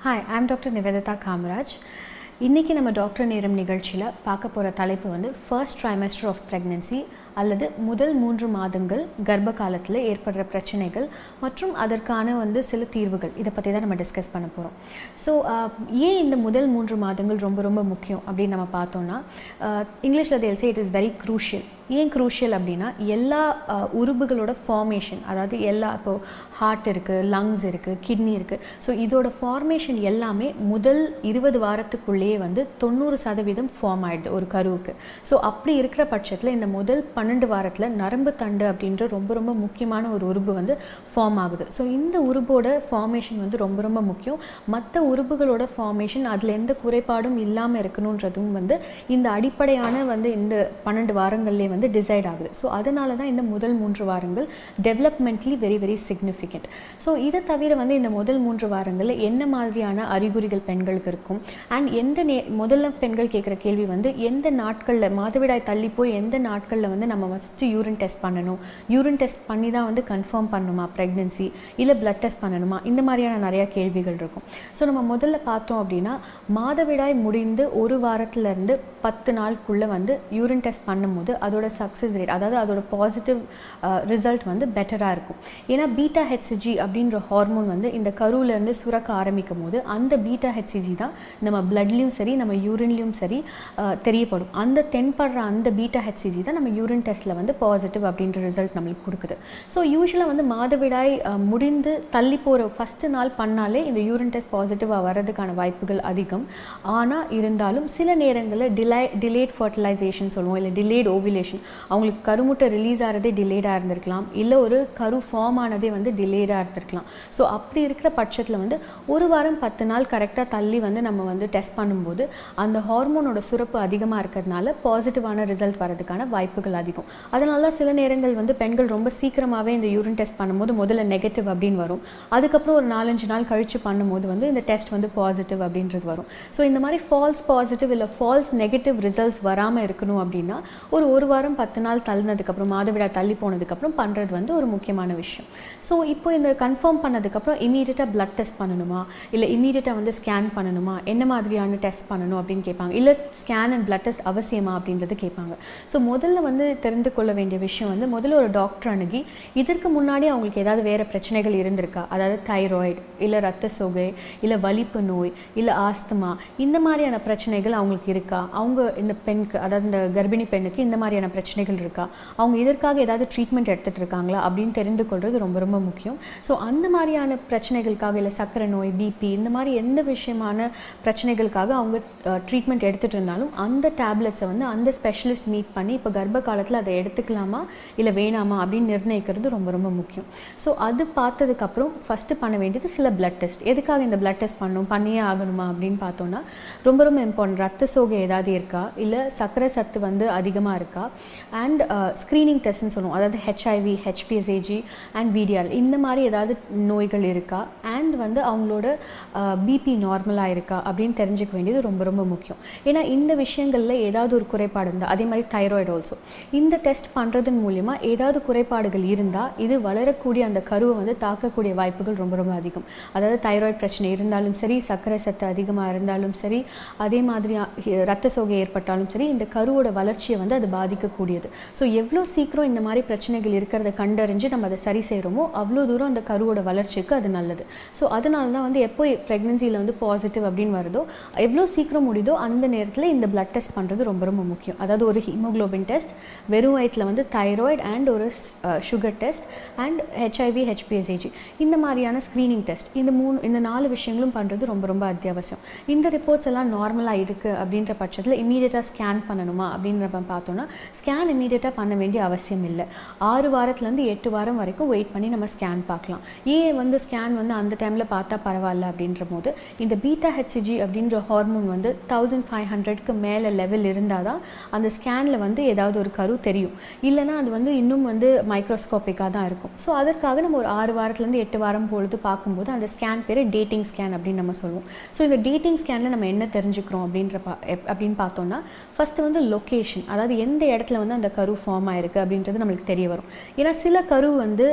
hi I'm doctor Nivedita Kamaraj இன்றைக்கி நம்ம doctor நேரம் நிகழ்ச்சியில் பார்க்க போகிற தலைப்பு வந்து ஃபர்ஸ்ட் ட்ரைமஸ்டர் ஆஃப் ப்ரெக்னென்சி அல்லது முதல் மூன்று மாதங்கள் கர்ப்ப காலத்தில் ஏற்படுற பிரச்சனைகள் மற்றும் அதற்கான வந்து சில தீர்வுகள் இதை பற்றி தான் நம்ம டிஸ்கஸ் பண்ண போகிறோம் ஸோ ஏன் இந்த முதல் மூன்று மாதங்கள் ரொம்ப ரொம்ப முக்கியம் அப்படின்னு நம்ம பார்த்தோம்னா இங்கிலீஷில் they'll say it is very crucial ஏன் க்ரூஷியல் அப்படின்னா எல்லா அஹ், உறுப்புகளோட ஃபார்மேஷன் அதாவது எல்லா இப்போ ஹார்ட் இருக்குது லங்ஸ் இருக்குது கிட்னி இருக்குது ஸோ இதோட ஃபார்மேஷன் எல்லாமே முதல் இருபது வாரத்துக்குள்ளேயே வந்து தொண்ணூறு சதவீதம் ஃபார்ம் ஆயிடுது ஒரு கருவுக்கு ஸோ அப்படி இருக்கிற பட்சத்தில் இந்த முதல் பன்னெண்டு வாரத்தில் நரம்பு தண்டு அப்படின்ற ரொம்ப ரொம்ப முக்கியமான ஒரு உறுப்பு வந்து ஃபார்ம் ஆகுது ஸோ இந்த உறுப்போட ஃபார்மேஷன் வந்து ரொம்ப ரொம்ப முக்கியம் மற்ற உறுப்புகளோட ஃபார்மேஷன் அதில் எந்த குறைபாடும் இல்லாமல் இருக்கணுன்றதும் வந்து இந்த அடிப்படையான வந்து இந்த பன்னெண்டு வாரங்கள்லேயே வந்து டிசைட் ஆகுது ஸோ அதனால தான் இந்த முதல் மூன்று வாரங்கள் developmentally very very significant so இதை தவிர வந்து இந்த முதல் மூன்று வாரங்களில் என்ன மாதிரியான அறிகுறிகள் பெண்களுக்கு இருக்கும் அண்ட் எந்த நே முதல்ல பெண்கள் கேட்குற கேள்வி வந்து எந்த நாட்களில் மாதவிடாய் தள்ளி போய் எந்த நாட்களில் வந்து நம்ம ஃபஸ்ட்டு யூரின் டெஸ்ட் பண்ணணும் யூரின் டெஸ்ட் பண்ணி தான் வந்து கன்ஃபார்ம் பண்ணணுமா ப்ரெக்னென்சி இல்லை பிளட் டெஸ்ட் பண்ணணுமா இந்த மாதிரியான நிறையா கேள்விகள் இருக்கும் ஸோ நம்ம முதல்ல பார்த்தோம் அப்படின்னா மாதவிடாய் முடிந்து ஒரு வாரத்துலேருந்து பத்து நாளுக்குள்ளே வந்து யூரின் டெஸ்ட் பண்ணும்போது அதோட சக்ஸஸ் ரேட் அதாவது அதோட பாசிட்டிவ் ரிசல்ட் வந்து பெட்டராக இருக்கும் ஏன்னா பீட்டா ஹெச்சிஜி அப்படின்ற ஹார்மோன் வந்து இந்த கருவிலேருந்து சுரக்க ஆரம்பிக்கும் போது அந்த பீட்டா ஹெச்சிஜி தான் நம்ம பிளட்லேயும் சரி நம்ம யூரின்லேயும் சரி அஹ், தெரியப்படும் அந்த தென்படுற அந்த பீட்டா ஹெச்சிஜி தான் நம்ம யூரின் டெஸ்ட்டில் வந்து பாசிட்டிவ் அப்படின்ற ரிசல்ட் நம்மளுக்கு கொடுக்குது ஸோ யூஸ்வலாக வந்து மாதவிடாய் அஹ், முடிந்து தள்ளி போகிற ஃபஸ்ட்டு நாள் பண்ணாலே இந்த யூரின் டெஸ்ட் பாசிட்டிவாக வர்றதுக்கான வாய்ப்புகள் அதிகம் ஆனால் இருந்தாலும் சில நேரங்களில் டிலை டிலேட் ஃபர்டிலைசேஷன் சொல்லுவோம் இல்லை டிலேட் ஓவிலேஷன் அவங்களுக்கு கருமுட்டை ரிலீஸ் ஆகிறதே டிலேடாக இருந்திருக்கலாம் இல்லை ஒரு கரு ஃபார்ம் ஆனதே வந்து டிலேடாக இருந்திருக்கலாம் ஸோ அப்படி இருக்கிற பட்சத்தில் வந்து ஒரு வாரம் பத்து நாள் கரெக்டாக தள்ளி வந்து நம்ம வந்து டெஸ்ட் பண்ணும்போது அந்த ஹார்மோனோட சுரப்பு அதிகமாக இருக்கிறதுனால பாசிட்டிவான ரிசல்ட் வரதுக்கான வாய்ப்புகள் அதிகம் அதனால தான் சில நேரங்கள் வந்து பெண்கள் ரொம்ப சீக்கிரமாகவே இந்த யூரின் டெஸ்ட் பண்ணும்போது முதல்ல நெகட்டிவ் அப்படின்னு வரும் அதுக்கப்புறம் ஒரு நாலஞ்சு நாள் கழித்து பண்ணும்போது வந்து இந்த டெஸ்ட் வந்து பாசிட்டிவ் அப்படின்றது வரும் ஸோ இந்த மாதிரி ஃபால்ஸ் பாசிட்டிவ் இல்லை ஃபால்ஸ் நெகட்டிவ் ரிசல்ட்ஸ் வராமல் இருக்கணும் அப்படின்னா ஒரு ஒரு வாரம் பத்து நாள் தள்ளினதுக்கப்புறம் மாதவிடா தள்ளி போனதுக்கப்புறம் பண்ணுறது வந்து ஒரு முக்கியமான விஷயம் ஸோ இப்போ இந்த கன்ஃபார்ம் பண்ணதுக்கப்புறம் இமீடியட்டாக பிளட் டெஸ்ட் பண்ணணுமா இல்லை இமீடியட்டாக வந்து ஸ்கேன் பண்ணணுமா என்ன மாதிரியான டெஸ்ட் பண்ணணும் அப்படின்னு கேட்பாங்க இல்லை ஸ்கேன் அண்ட் பிளட் டெஸ்ட் அவசியமா அப்படின்றது கேட்பாங்க ஸோ முதல்ல வந்து தெரிந்து கொள்ள வேண்டிய விஷயம் வந்து முதல்ல ஒரு டாக்டர் அணுகி இதற்கு முன்னாடி அவங்களுக்கு ஏதாவது வேறு பிரச்சனைகள் இருந்திருக்கா அதாவது தைராய்டு இல்லை ரத்த சோகை இல்லை வலிப்பு நோய் இல்லை ஆஸ்துமா இந்த மாதிரியான பிரச்சனைகள் அவங்களுக்கு இருக்கா அவங்க இந்த பெண்ணுக்கு அதாவது இந்த கர்ப்பிணி பெண்ணுக்கு இந்த மாதிரியான பிரச்சனைகள் இருக்கா அவங்க இதற்காக ஏதாவது ட்ரீட்மெண்ட் எடுத்துகிட்டு இருக்காங்களா அப்படின்னு தெரிந்து கொள்வது ரொம்ப ரொம்ப முக்கியம் ஸோ அந்த மாதிரியான பிரச்சனைகளுக்காக இல்லை சர்க்கரை நோய் பிபி இந்த மாதிரி எந்த விஷயமான பிரச்சனைகளுக்காக அவங்க ட்ரீட்மெண்ட் எடுத்துகிட்டு இருந்தாலும் அந்த டேப்லெட்ஸை வந்து அந்த ஸ்பெஷலிஸ்ட் மீட் பண்ணி இப்போ கர்ப்ப காலத்தில் அதை எடுத்துக்கலாமா இல்லை வேணாமா அப்படின்னு நிர்ணயிக்கிறது ரொம்ப ரொம்ப முக்கியம் ஸோ அது பார்த்ததுக்கப்புறம் ஃபஸ்ட்டு பண்ண வேண்டியது சில பிளட் டெஸ்ட் எதுக்காக இந்த பிளட் டெஸ்ட் பண்ணணும் பண்ணியே ஆகணுமா அப்படின்னு பார்த்தோன்னா ரொம்ப ரொம்ப இம்பார்ட்டன்ட் ரத்த சோகை ஏதாவது இருக்கா இல்லை சர்க்கரை சத்து வந்து அதிகமாக இருக்கா அண்ட் ஸ்க்ரீனிங் டெஸ்ட்னு சொல்லுவோம் அதாவது ஹெச்ஐவி ஹெச்பிஎஸ்ஏஜி அண்ட் விடிஆர் இந்த மாதிரி ஏதாவது நோய்கள் இருக்கா அண்ட் வந்து அவங்களோட பிபி நார்மலாக இருக்கா அப்படின்னு தெரிஞ்சுக்க வேண்டியது ரொம்ப ரொம்ப முக்கியம் ஏன்னா இந்த விஷயங்களில் ஏதாவது ஒரு குறைபாடு இருந்தால் அதே மாதிரி தைராய்டு ஆல்சோ இந்த டெஸ்ட் பண்ணுறதன் மூலிமா ஏதாவது குறைபாடுகள் இருந்தால் இது வளரக்கூடிய அந்த கருவை வந்து தாக்கக்கூடிய வாய்ப்புகள் ரொம்ப ரொம்ப அதிகம் அதாவது தைராய்டு பிரச்சனை இருந்தாலும் சரி சர்க்கரை சத்து அதிகமாக இருந்தாலும் சரி அதே மாதிரி அஹ், ரத்த சோகை ஏற்பட்டாலும் சரி இந்த கருவோட வளர்ச்சியை வந்து அது பாதிக்கக்கூடியது ஸோ எவ்வளோ சீக்கிரம் இந்த மாதிரி பிரச்சனைகள் இருக்கிறத கண்டறிஞ்சு நம்ம அதை சரி செய்கிறோமோ அவ்வளோ தூரம் அந்த கருவோட வளர்ச்சிக்கு அது நல்லது ஸோ அதனால தான் வந்து எப்போ ப்ரெக்னென்சியில் வந்து பாசிட்டிவ் அப்படின்னு வருதோ எவ்வளோ சீக்கிரம் முடியுதோ அந்த நேரத்தில் இந்த பிளட் டெஸ்ட் பண்ணுறது ரொம்ப ரொம்ப முக்கியம் அதாவது ஒரு ஹீமோகுளோபின் டெஸ்ட் வெறும் வயிற்றில் வந்து தைராய்டு அண்ட் ஒரு சுகர் டெஸ்ட் அண்ட் ஹெச்ஐவி ஹெச்பிஎஸ்ஏஜி இந்த மாதிரியான ஸ்க்ரீனிங் டெஸ்ட் இந்த மூணு இந்த நாலு விஷயங்களும் பண்ணுறது ரொம்ப ரொம்ப அத்தியாவசியம் இந்த ரிப்போர்ட்ஸ் எல்லாம் நார்மலாக இருக்குது அப்படின்ற பட்சத்தில் இமீடியட்டாக ஸ்கேன் பண்ணணுமா அப்படின்றப்ப பார்த்தோன்னா ஸ்கேன் இமீடியட்டாக பண்ண வேண்டிய அவசியம் இல்லை ஆறு வாரத்துலேருந்து எட்டு வாரம் வரைக்கும் வெயிட் பண்ணி நம்ம ஸ்கேன் பார்க்கலாம் ஏன் வந்து ஸ்கேன் வந்து அந்த டைமில் பார்த்தா பரவாயில்ல அப்படின்ற போது இந்த பீட்டா ஹெச்சிஜி அப்படின்ற ஹார்மோன் வந்து தௌசண்ட் ஃபைவ் ஹண்ட்ரட்க்கு மேலே லெவல் இருந்தால் தான் அந்த ஸ்கேனில் வந்து ஏதாவது ஒரு கரு தெரியும் இல்லைன்னா அது வந்து இன்னும் வந்து மைக்ரோஸ்கோப்பிக்காக தான் இருக்கும் ஸோ அதற்காக நம்ம ஒரு ஆறு வாரத்துலேருந்து எட்டு வாரம் பொழுது பார்க்கும்போது அந்த ஸ்கேன் பேர் டேட்டிங் ஸ்கேன் அப்படின்னு நம்ம சொல்லுவோம் ஸோ இந்த டேட்டிங் ஸ்கேனில் நம்ம என்ன தெரிஞ்சுக்கிறோம் அப்படின்ற பா எப்- அப்படின்னு பார்த்தோம்னா ஃபஸ்ட்டு வந்து லொக்கேஷன் அதாவது எந்த இடத்துல வந்து அந்த கரு ஃபார்ம் ஆயிருக்கு அப்படின்றது நம்மளுக்கு தெரிய வரும் ஏன்னா சில கரு வந்து அஹ்,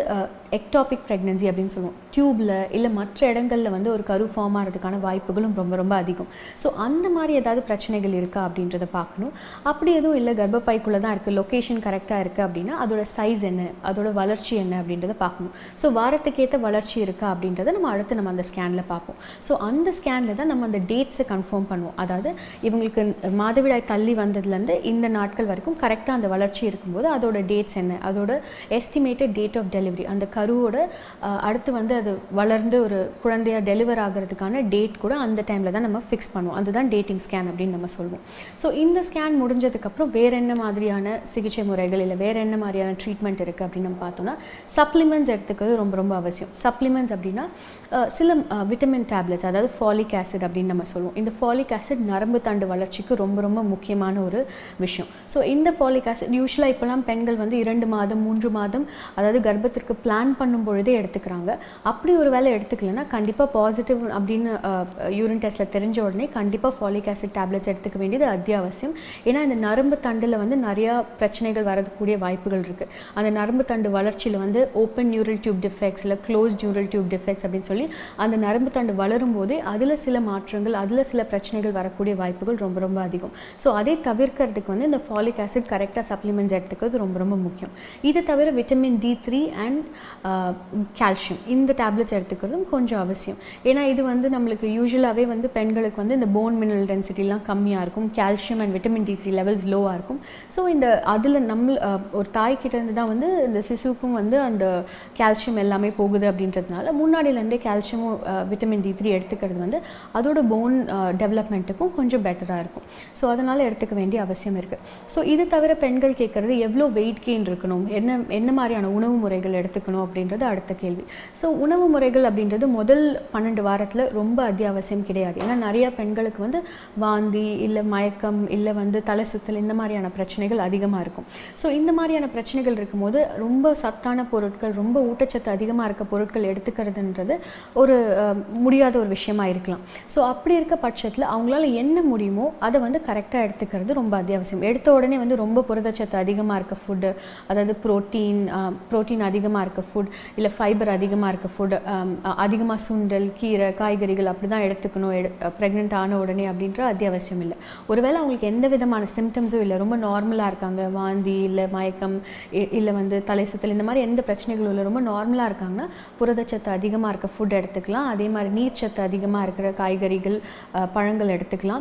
எக்டாபிக் ப்ரெக்னன்சி அப்படின்னு சொல்லுவோம் டியூப்பில் இல்லை மற்ற இடங்களில் வந்து ஒரு கரு ஃபார்ம் ஆகிறதுக்கான வாய்ப்புகளும் ரொம்ப ரொம்ப அதிகம் ஸோ அந்த மாதிரி ஏதாவது பிரச்சனைகள் இருக்கா அப்படின்றத பார்க்கணும் அப்படி எதுவும் இல்லை கர்ப்பப்பைக்குள்ளே தான் இருக்குது லொக்கேஷன் கரெக்டாக இருக்குது அப்படின்னா அதோட சைஸ் என்ன அதோட வளர்ச்சி என்ன அப்படின்றத பார்க்கணும் ஸோ வாரத்துக்கேற்ற வளர்ச்சி இருக்கா அப்படின்றத நம்ம அடுத்து நம்ம அந்த ஸ்கேனில் பார்ப்போம் ஸோ அந்த ஸ்கேனில் தான் நம்ம அந்த டேட்ஸை கன்ஃபார்ம் பண்ணுவோம் அதாவது இவங்களுக்கு மாதவிடாய் தள்ளி வந்ததுலேருந்து இந்த நாட்கள் வரைக்கும் கரெக்டாக அந்த வளர்ச்சி இருக்கும்போது அதோட டேட்ஸ் என்ன அதோட எஸ்டிமேட்டட் டேட் ஆஃப் டெலிவரி அந்த கருவோட அஹ், அடுத்து வந்து அது வளர்ந்து ஒரு குழந்தையாக டெலிவர் ஆகிறதுக்கான டேட் கூட அந்த டைமில் தான் நம்ம ஃபிக்ஸ் பண்ணுவோம் அதுதான் டேட்டிங் ஸ்கேன் அப்படின்னு நம்ம சொல்லுவோம் ஸோ இந்த ஸ்கேன் முடிஞ்சதுக்கப்புறம் வேறு என்ன மாதிரியான சிகிச்சை முறைகள் இல்லை வேறு என்ன மாதிரியான ட்ரீட்மெண்ட் இருக்குது அப்படின்னு நம்ம பார்த்தோம்னா சப்ளிமெண்ட்ஸ் எடுத்துக்கிறது ரொம்ப ரொம்ப அவசியம் சப்ளிமெண்ட்ஸ் அப்படின்னா அஹ், சில விட்டமின் டேப்லெட்ஸ் அதாவது ஃபாலிக் ஆசிட் அப்படின்னு நம்ம சொல்லுவோம் இந்த ஃபாலிக் ஆசிட் நரம்பு தண்டு வளர்ச்சிக்கு ரொம்ப ரொம்ப முக்கியமான ஒரு விஷயம் ஸோ இந்த ஃபாலிக் ஆசிட் யூஸ்வலாக இப்போலாம் பெண்கள் வந்து இரண்டு மாதம் மூன்று மாதம் அதாவது கர்ப்பத்திற்கு பிளான் பண்ணும் பொழுதே எடுத்துக்கிறாங்க அப்படி ஒரு வேளை எடுத்துக்கலன்னா கண்டிப்பாக பாசிட்டிவ் அப்படின்னு யூரின் டெஸ்ட்டில் தெரிஞ்ச உடனே கண்டிப்பாக ஃபாலிக் ஆசிட் டேப்லெட்ஸ் எடுத்துக்க வேண்டியது அத்தியாவசியம் ஏன்னா இந்த நரம்பு தண்டில் வந்து நிறையா பிரச்சனைகள் வரக்கூடிய வாய்ப்புகள் இருக்குது அந்த நரம்பு தண்டு வளர்ச்சியில் வந்து ஓப்பன் நியூரல் டியூப் டிஃபெக்ட்ஸ் இல்லை க்ளோஸ் நியூரல் டியூப் டிஃபெக்ட்ஸ் அப்படின்னு சொல்லி அந்த நரம்பு தண்டு வளரும் போதே அதில் சில மாற்றங்கள் அதில் சில பிரச்சனைகள் வரக்கூடிய வாய்ப்புகள் ரொம்ப ரொம்ப அதிகம் ஸோ அதை தவிர்க்கிறதுக்கு வந்து இந்த ஃபாலிக் ஆசிட் கரெக்டாக சப்ளிமெண்ட்ஸ் எடுத்துக்கிறது ரொம்ப ரொம்ப முக்கியம் இது தவிர vitamin D three and calcium இந்த டேப்லெட்ஸ் எடுத்துக்கிறதும் கொஞ்சம் அவசியம் ஏன்னா இது வந்து நம்மளுக்கு யூஸ்வலாகவே வந்து பெண்களுக்கு வந்து இந்த போன் மினரல் டென்சிட்டிலாம் கம்மியாக இருக்கும் calcium and vitamin D three levels லோவாக இருக்கும் ஸோ இந்த அதில் நம்ம அஹ், ஒரு தாய்கிட்ட இருந்து தான் வந்து இந்த சிசுவுக்கும் வந்து அந்த கால்சியம் எல்லாமே போகுது அப்படின்றதுனால முன்னாடியிலேருந்தே கால்சியமும் விட்டமின் டி த்ரீ எடுத்துக்கிறது வந்து அதோட போன் டெவலப்மெண்ட்டுக்கும் கொஞ்சம் பெட்டராக இருக்கும் ஸோ அதனால் எடுத்துக்க வேண்டிய அவசியம் இருக்குது ஸோ இது தவிர பெண்கள் கேட்குறது எவ்வளோ வெயிட் கெயின் இருக்கணும் என்ன என்ன மாதிரியான உணவு முறைகள் எடுத்துக்கணும் அப்படின்றது அடுத்த கேள்வி ஸோ உணவு முறைகள் அப்படின்றது முதல் பன்னெண்டு வாரத்தில் ரொம்ப அத்தியாவசியம் கிடையாது ஏன்னா நிறைய பெண்களுக்கு வந்து வாந்தி இல்லை மயக்கம் இல்லை வந்து தலை சுத்தல் இந்த மாதிரியான பிரச்சனைகள் அதிகமாக இருக்கும் ஸோ இந்த மாதிரியான பிரச்சனைகள் இருக்கும்போது ரொம்ப சத்தான பொருட்கள் ரொம்ப ஊட்டச்சத்து அதிகமாக இருக்க பொருட்கள் எடுத்துக்கிறதுன்றது ஒரு அஹ், முடியாத ஒரு விஷயமா இருக்கலாம் ஸோ அப்படி இருக்க பட்சத்தில் அவங்களால என்ன முடியுமோ அதை வந்து கரெக்டாக எடுத்துக்கிறது ரொம்ப அத்தியாவசியம் எடுத்த உடனே வந்து ரொம்ப புரதச்சத்து அதிகமாக இருக்க ஃபுட்டு அதாவது ப்ரோட்டீன் ப்ரோட்டீன் அதிகமாக இருக்க ஃபுட் இல்லை ஃபைபர் அதிகமாக இருக்க ஃபுட் அதிகமாக சுண்டல் கீரை காய்கறிகள் அப்படி தான் எடுத்துக்கணும் எடு ப்ரெக்னென்ட் ஆன உடனே அப்படின்ற அத்தியாவசியம் இல்லை ஒருவேளை அவங்களுக்கு எந்த விதமான சிம்டம்ஸும் இல்லை ரொம்ப நார்மலாக இருக்காங்க வாந்தி இல்லை மயக்கம் இ- இல்லை வந்து தலை சுத்தல் இந்த மாதிரி எந்த பிரச்சனைகளும் இல்லை ரொம்ப நார்மலாக இருக்காங்கன்னா புரதச்சத்து அதிகமாக இருக்க ஃபுட் எடுத்துக்கலாம் அதே மாதிரி நீர்ச்சத்து அதிகமாக இருக்கிற காய்கறிகள் அஹ், பழங்கள் எடுத்துக்கலாம்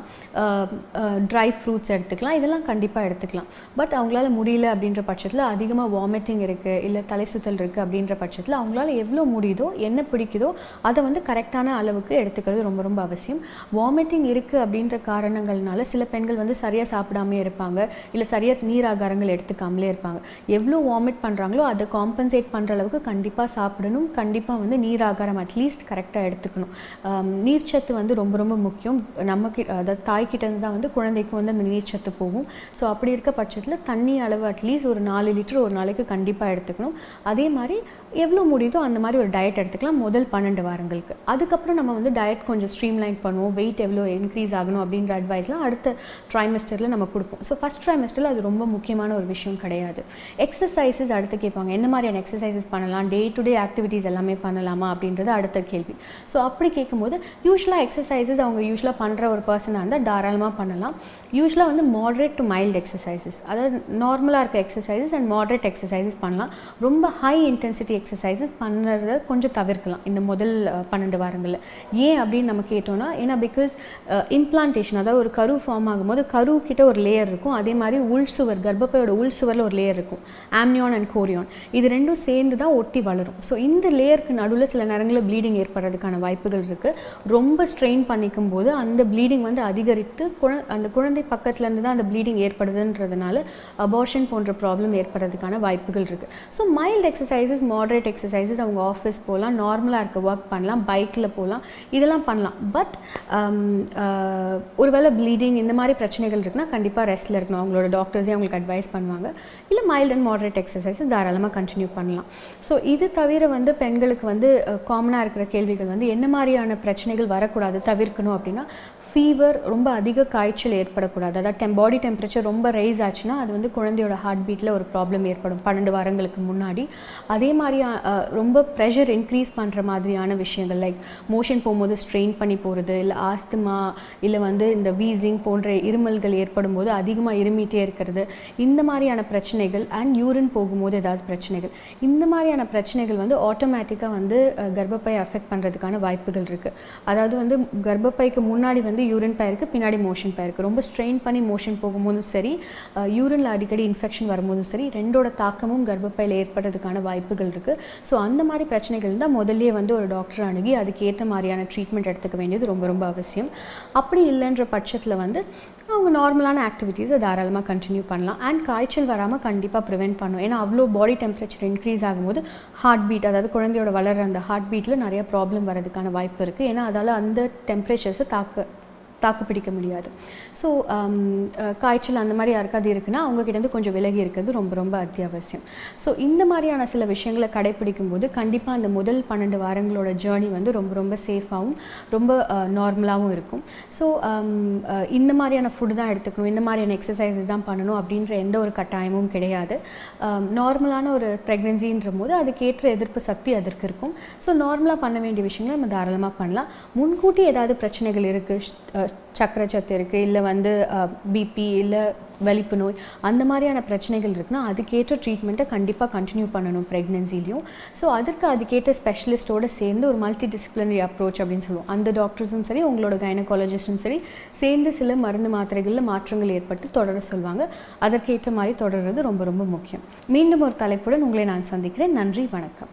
ட்ரை ஃப்ரூட்ஸ் எடுத்துக்கலாம் இதெல்லாம் கண்டிப்பாக எடுத்துக்கலாம் பட் அவங்களால முடியல அப்படின்ற பட்சத்தில் அதிகமாக வாமிட்டிங் இருக்குது இல்லை தலை சுத்தல் இருக்குது அப்படின்ற பட்சத்தில் அவங்களால எவ்வளோ முடியுதோ என்ன பிடிக்குதோ அதை வந்து கரெக்டான அளவுக்கு எடுத்துக்கிறது ரொம்ப ரொம்ப அவசியம் வாமிட்டிங் இருக்குது அப்படின்ற காரணங்கள்னால சில பெண்கள் வந்து சரியாக சாப்பிடாம இருப்பாங்க இல்லை சரியாக நீர் ஆகாரங்கள் எடுத்துக்காமலே இருப்பாங்க எவ்வளோ வாமிட் பண்ணுறாங்களோ அதை காம்பன்சேட் பண்ணுற அளவுக்கு கண்டிப்பாக சாப்பிடணும் கண்டிப்பாக வந்து நீர் ஆகாரம் அட்லீஸ்ட் கரெக்டாக எடுத்துக்கணும் ஆம், நீர்ச்சத்து வந்து ரொம்ப ரொம்ப முக்கியம் நமக்கு அதாவது தாய்கிட்ட இருந்து தான் வந்து குழந்தைக்கு வந்து அந்த நீர்ச்சத்து போகும் ஸோ அப்படி இருக்க பட்சத்தில் தண்ணி அளவு அட்லீஸ்ட் ஒரு நாலு லிட்டர் ஒரு நாளைக்கு கண்டிப்பாக எடுத்துக்கணும் அதே மாதிரி எவ்வளோ முடியுதோ அந்த மாதிரி ஒரு டயட் எடுத்துக்கலாம் முதல் பன்னெண்டு வாரங்களுக்கு அதுக்கப்புறம் நம்ம வந்து டயட் கொஞ்சம் ஸ்ட்ரீம்லைன் பண்ணுவோம் வெயிட் எவ்வளோ இன்க்ரீஸ் ஆகணும் அப்படின்ற அட்வைஸ்லாம் அடுத்த ட்ரைமெஸ்டரில் நம்ம கொடுப்போம் ஸோ ஃபஸ்ட் ட்ரைமெஸ்டரில் அது ரொம்ப முக்கியமான ஒரு விஷயம் கிடையாது எக்ஸசைசஸ் அடுத்து கேட்பாங்க என்ன மாதிரியான எக்ஸசைசஸ் பண்ணலாம் டே டு டே ஆக்டிவிட்டீஸ் எல்லாமே பண்ணலாமா அப்படின்றது அடுத்த கேள்வி ஸோ அப்படி கேட்கும்போது யூஸ்வலாக எக்ஸசைசஸ் அவங்க யூஸ்வலாக பண்ணுற ஒரு பர்சனாக இருந்தால் தாராளமாக பண்ணலாம் யூஸ்வலாக வந்து மாடரேட் டு மைல்டு எக்ஸசைசஸ் அதாவது நார்மலாக இருக்க எக்ஸசைசஸ் அண்ட் மாடரேட் எக்ஸசைசஸ் பண்ணலாம் ரொம்ப ஹை இன்டென்சிட்டி எக்ஸசைசஸ் பண்ணுறத கொஞ்சம் தவிர்க்கலாம் இந்த முதல் அஹ், பன்னெண்டு வாரங்களில் ஏன் அப்படின்னு நம்ம கேட்டோம்னா ஏன்னா பிகாஸ் இம்ப்ளான்டேஷன் அதாவது ஒரு கரு ஃபார்ம் ஆகும்போது கரு கிட்ட ஒரு லேயர் இருக்கும் அதே மாதிரி உள் சுவர் கர்ப்பப்பையோட உள் சுவரில் ஒரு லேயர் இருக்கும் ஆம்னியான் அண்ட் கோரியான் இது ரெண்டும் சேர்ந்து தான் ஒட்டி வளரும் ஸோ இந்த லேயருக்கு நடுவில் சில நேரங்களில் ப்ளீடிங் ஏற்படுறதுக்கான வாய்ப்புகள் இருக்குது ரொம்ப ஸ்ட்ரெயின் பண்ணிக்கும் போது அந்த ப்ளீடிங் வந்து அதிகரித்து குழ அந்த குழந்தை பக்கத்துலேருந்து தான் அந்த ப்ளீடிங் ஏற்படுதுன்றதுனால அபார்ஷன் போன்ற ப்ராப்ளம் ஏற்படுறதுக்கான வாய்ப்புகள் இருக்குது so mild exercises moderate exercises அவங்க ஆஃபீஸ் போகலாம் நார்மலாக இருக்க ஒர்க் பண்ணலாம் பைக்கில் போகலாம் இதெல்லாம் பண்ணலாம் பட் ஒருவேளை ப்ளீடிங் இந்த மாதிரி பிரச்சனைகள் இருக்குன்னா கண்டிப்பாக ரெஸ்ட்டில் இருக்கணும் அவங்களோட டாக்டர்ஸே அவங்களுக்கு அட்வைஸ் பண்ணுவாங்க இல்லை மைல்ட் அண்ட் மாடரேட் எக்ஸசைஸஸ் தாராளமாக கண்டினியூ பண்ணலாம் ஸோ இது தவிர வந்து பெண்களுக்கு வந்து காமனாக இருக்கிற கேள்விகள் வந்து என்ன மாதிரியான பிரச்சனைகள் வரக்கூடாது தவிர்க்கணும் அப்படின்னா ஃபீவர் ரொம்ப அதிக காய்ச்சல் ஏற்படக்கூடாது அதாவது டெம் பாடி டெம்பரேச்சர் ரொம்ப ரைஸ் ஆச்சுன்னா அது வந்து குழந்தையோட ஹார்ட் பீட்டில் ஒரு ப்ராப்ளம் ஏற்படும் பன்னெண்டு வாரங்களுக்கு முன்னாடி அதே மாதிரி அஹ், ரொம்ப ப்ரெஷர் இன்க்ரீஸ் பண்ணுற மாதிரியான விஷயங்கள் லைக் மோஷன் போகும்போது ஸ்ட்ரெயின் பண்ணி போகிறது இல்லை ஆஸ்துமா இல்லை வந்து இந்த வீசிங் போன்ற இருமல்கள் ஏற்படும் போது அதிகமாக இருமிட்டே இருக்கிறது இந்த மாதிரியான பிரச்சனைகள் அண்ட் யூரின் போகும்போது ஏதாவது பிரச்சனைகள் இந்த மாதிரியான பிரச்சனைகள் வந்து ஆட்டோமேட்டிக்காக வந்து அஹ், கர்ப்பப்பையை அஃபெக்ட் பண்ணுறதுக்கான வாய்ப்புகள் இருக்குது அதாவது வந்து கர்ப்பப்பைக்கு முன்னாடி வந்து யூரின் பயிருக்கு பின்னாடி மோஷன் பயிருக்கு ரொம்ப ஸ்ட்ரெயின் பண்ணி மோஷன் போகும்போதும் சரி யூரினில் அடிக்கடி இன்ஃபெக்ஷன் வரும்போதும் சரி ரெண்டோட தாக்கமும் கர்ப்பப்பையில் ஏற்படுறதுக்கான வாய்ப்புகள் இருக்குது ஸோ அந்த மாதிரி பிரச்சனைகள் இருந்தால் முதல்லயே வந்து ஒரு டாக்டர் அணுகி அதுக்கேற்ற மாதிரியான ட்ரீட்மெண்ட் எடுத்துக்க வேண்டியது ரொம்ப ரொம்ப அவசியம் அப்படி இல்லைன்ற பட்சத்தில் வந்து அவங்க நார்மலான ஆக்டிவிட்டீஸை தாராளமாக கண்டினியூ பண்ணலாம் அண்ட் காய்ச்சல் வராமல் கண்டிப்பாக ப்ரிவென்ட் பண்ணும் ஏன்னா அவ்வளோ பாடி டெம்பரேச்சர் இன்க்ரீஸ் ஆகும்போது ஹார்ட் பீட் அதாவது குழந்தையோட வளர அந்த ஹார்ட் பீட்டில் நிறைய ப்ராப்ளம் வரதுக்கான வாய்ப்பு இருக்குது ஏன்னா அதால் அந்த டெம்பரேச்சர்ஸை தாக்க தாக்கு பிடிக்க முடியாது ஸோ காய்ச்சல் அந்த மாதிரி யாருக்காவது இருக்குன்னா அவங்கக்கிட்டேருந்து கொஞ்சம் விலகி இருக்கிறது ரொம்ப ரொம்ப அத்தியாவசியம் ஸோ இந்த மாதிரியான சில விஷயங்களை கடைப்பிடிக்கும் போது கண்டிப்பாக அந்த முதல் பன்னெண்டு வாரங்களோட ஜேர்னி வந்து ரொம்ப ரொம்ப சேஃபாகவும் ரொம்ப நார்மலாகவும் இருக்கும் ஸோ இந்த மாதிரியான ஃபுட்டு தான் எடுத்துக்கணும் இந்த மாதிரியான எக்ஸசைசஸ் தான் பண்ணணும் அப்படின்ற எந்த ஒரு கட்டாயமும் கிடையாது நார்மலான ஒரு ப்ரெக்னென்சின்ற போது அதுக்கேற்ற எதிர்ப்பு சக்தி அதற்கு இருக்கும் ஸோ நார்மலாக பண்ண வேண்டிய விஷயங்களை நம்ம தாராளமாக பண்ணலாம் முன்கூட்டி ஏதாவது பிரச்சனைகள் இருக்குது சக்கரை சத்து இருக்குது இல்லை வந்து பிபி இல்லை வலிப்பு நோய் அந்த மாதிரியான பிரச்சனைகள் இருக்குன்னா அதுக்கேற்ற ட்ரீட்மெண்ட்டை கண்டிப்பாக கண்டினியூ பண்ணணும் ப்ரெக்னென்சிலையும் ஸோ அதற்கு அதுக்கேற்ற ஸ்பெஷலிஸ்ட்டோட சேர்ந்து ஒரு மல்டி டிசிப்ளினரி அப்ரோச் அப்படின்னு சொல்லுவோம் அந்த டாக்டர்ஸும் சரி உங்களோட கைனகாலஜிஸ்டும் சரி சேர்ந்து சில மருந்து மாத்திரைகளில் மாற்றங்கள் ஏற்பட்டு தொடர சொல்லுவாங்க அதற்கேற்ற மாதிரி தொடர்றது ரொம்ப ரொம்ப முக்கியம் மீண்டும் ஒரு தலைப்புடன் உங்களை நான் சந்திக்கிறேன் நன்றி வணக்கம்